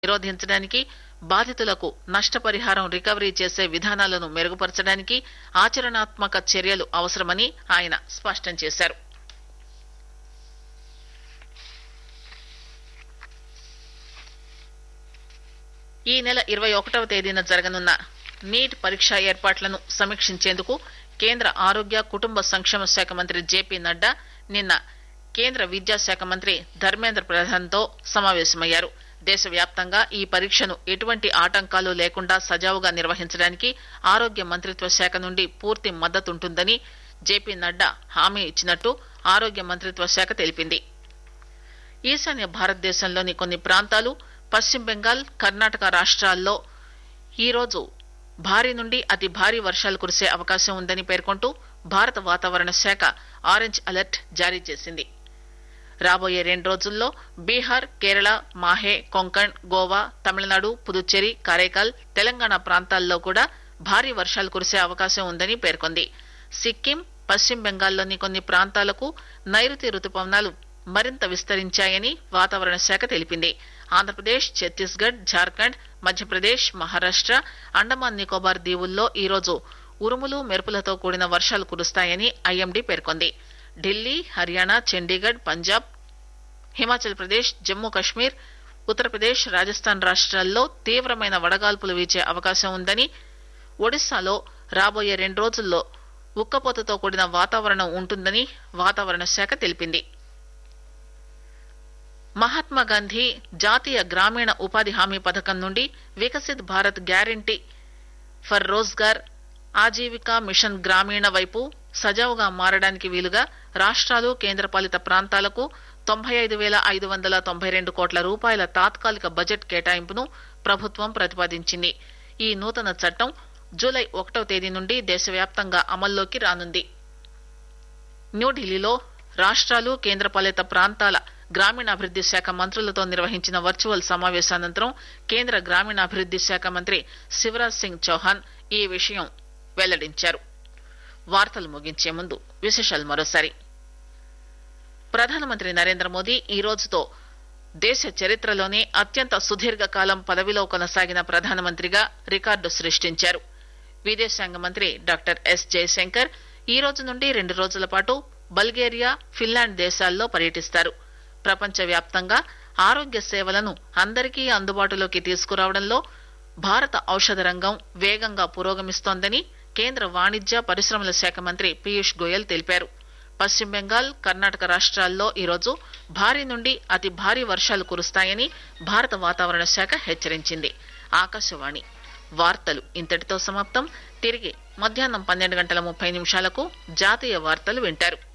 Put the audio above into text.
నిరోధించడానికి బాధితులకు నష్టపరిహారం రికవరీ చేసే విధానాలను మెరుగుపరచడానికి ఆచరణాత్మక చర్యలు అవసరమని ఆయన స్పష్టం చేశారు ఈ నెల ఇరవై ఒకటవ తేదీన జరగనున్న నీట్ పరీక్ష ఏర్పాట్లను సమీక్షించేందుకు కేంద్ర ఆరోగ్య కుటుంబ సంక్షేమ శాఖ మంత్రి జేపీ నడ్డా నిన్న కేంద్ర విద్యాశాఖ మంత్రి ధర్మేంద్ర ప్రధాన్ తో సమావేశమయ్యారు దేశవ్యాప్తంగా ఈ పరీక్షను ఎటువంటి ఆటంకాలు లేకుండా సజావుగా నిర్వహించడానికి ఆరోగ్య మంత్రిత్వ శాఖ నుండి పూర్తి మద్దతుంటుందని జేపీ నడ్డా హామీ ఇచ్చినట్టు ఆరోగ్య మంత్రిత్వ శాఖ తెలిపింది ఈశాన్య భారతదేశంలోని కొన్ని ప్రాంతాలు పశ్చిమ బెంగాల్ కర్ణాటక రాష్ట్రాల్లో ఈరోజు భారీ నుండి అతి భారీ వర్షాలు కురిసే అవకాశం ఉందని పేర్కొంటూ భారత వాతావరణ శాఖ ఆరెంజ్ అలర్ట్ జారీ చేసింది రాబోయే రెండు రోజుల్లో బీహార్ కేరళ మాహే కొంకణ్ గోవా తమిళనాడు పుదుచ్చేరి కారైకాల్ తెలంగాణ ప్రాంతాల్లో కూడా భారీ వర్షాలు కురిసే అవకాశం ఉందని పేర్కొంది సిక్కిం పశ్చిమ బెంగాల్లోని కొన్ని ప్రాంతాలకు నైరుతి రుతుపవనాలు మరింత విస్తరించాయని వాతావరణ శాఖ తెలిపింది ఆంధ్రప్రదేశ్ ఛత్తీస్గఢ్ జార్ఖండ్ మధ్యప్రదేశ్ మహారాష్ట అండమాన్ నికోబార్ దీవుల్లో ఈరోజు ఉరుములు మెరుపులతో కూడిన వర్షాలు కురుస్తాయని ఐఎండీ పేర్కొంది ఢిల్లీ హర్యానా చండీగఢ్ పంజాబ్ హిమాచల్ ప్రదేశ్ జమ్మూ కశ్మీర్ ఉత్తరప్రదేశ్ రాజస్థాన్ రాష్ట్రాల్లో తీవ్రమైన వడగాల్పులు వీచే అవకాశం ఉందని ఒడిశాలో రాబోయే రెండు రోజుల్లో ఉక్కపోతతో కూడిన వాతావరణం ఉంటుందని వాతావరణ శాఖ తెలిపింది మహాత్మా గాంధీ జాతీయ గ్రామీణ ఉపాధి హామీ పథకం నుండి Viksit Bharat guarantee for Rozgar Ajeevika mission Gramin వైపు సజావుగా మారడానికి వీలుగా రాష్ట్రాలు కేంద్రపాలిత ప్రాంతాలకు తొంభై ఐదు వేల ఐదు వందల తొంభై రెండు కోట్ల రూపాయల తాత్కాలిక బడ్జెట్ కేటాయింపును ప్రభుత్వం ప్రతిపాదించింది ఈ నూతన చట్టం జూలై ఒకటవ తేదీ నుండి దేశవ్యాప్తంగా అమల్లోకి రానుంది న్యూఢిల్లీలో రాష్ట్రాలు కేంద్రపాలిత ప్రాంతాల గ్రామీణాభివృద్ది శాఖ మంత్రులతో నిర్వహించిన వర్చువల్ సమావేశానంతరం కేంద్ర గ్రామీణాభివృద్ది శాఖ మంత్రి శివరాజ్ సింగ్ చౌహాన్ ఈ విషయం వెల్లడించారు వార్తలు ముగించే ముందు విశేషాలు మరోసారి ప్రధానమంత్రి నరేంద్ర మోదీ ఈ రోజుతో దేశ చరిత్రలోనే అత్యంత సుదీర్ఘకాలం పదవిలో కొనసాగిన ప్రధానమంత్రిగా రికార్డు సృష్టించారు విదేశాంగ మంత్రి డాక్టర్ ఎస్ జయశంకర్ ఈ రోజు నుండి రెండు రోజుల పాటు బల్గేరియా ఫిన్లాండ్ దేశాల్లో పర్యటిస్తారు ప్రపంచవ్యాప్తంగా ఆరోగ్య సేవలను అందరికీ అందుబాటులోకి తీసుకురావడంలో భారత ఔషధ రంగం వేగంగా పురోగమిస్తోందని కేంద్ర వాణిజ్య పరిశ్రమల శాఖ మంత్రి పీయూష్ గోయల్ తెలిపారు పశ్చిమ బెంగాల్ కర్ణాటక రాష్ట్రాల్లో ఈరోజు భారీ నుండి అతి భారీ వర్షాలు కురుస్తాయని భారత వాతావరణ శాఖ హెచ్చరించింది ఆకాశవాణి వార్తలు ఇంతటితో సమాప్తం తిరిగి మధ్యాహ్నం పన్నెండు గంటల ముప్పై నిమిషాలకు జాతీయ వార్తలు వింటారు